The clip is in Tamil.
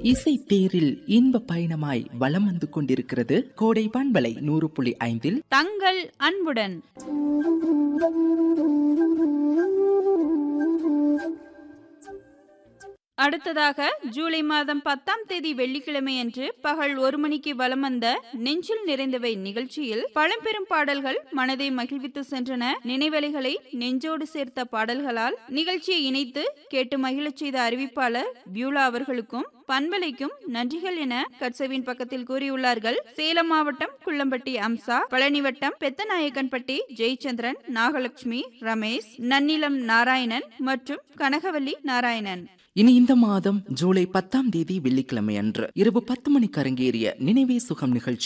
இசை தேரில் இன்ப பயணமாய் வலம் வந்து கொண்டிருக்கிறது கோடை பண்பலை நூறு புள்ளி ஐந்தில் தங்கள் அன்புடன் அடுத்ததாக ஜூலை மாதம் பத்தாம் தேதி வெள்ளிக்கிழமை அன்று பகல் ஒரு மணிக்கு வலம் வந்த நெஞ்சில் நிறைந்தவை நிகழ்ச்சியில் பழம்பெரும் பாடல்கள் மனதை மகிழ்வித்து சென்றன நினைவலைகளை நெஞ்சோடு சேர்த்த பாடல்களால் நிகழ்ச்சியை இணைத்து கேட்டு மகிழச் செய்த அறிவிப்பாளர் பியூலா அவர்களுக்கும் பண்பலைக்கும் நன்றிகள் என கட்சவின் பக்கத்தில் கூறியுள்ளார்கள் சேலம் மாவட்டம் குள்ளம்பட்டி அம்சா பழனி வட்டம் பெத்தநாயக்கன்பட்டி ஜெயச்சந்திரன் நாகலட்சுமி ரமேஷ் நன்னிலம் நாராயணன் மற்றும் கனகவல்லி நாராயணன் இனி இந்த மாதம் ஜூலை பத்தாம் தேதி வெள்ளிக்கிழமை அன்று இரவு பத்து மணிக்கு அரங்கேறிய நினைவே சுகம் நிகழ்ச்சி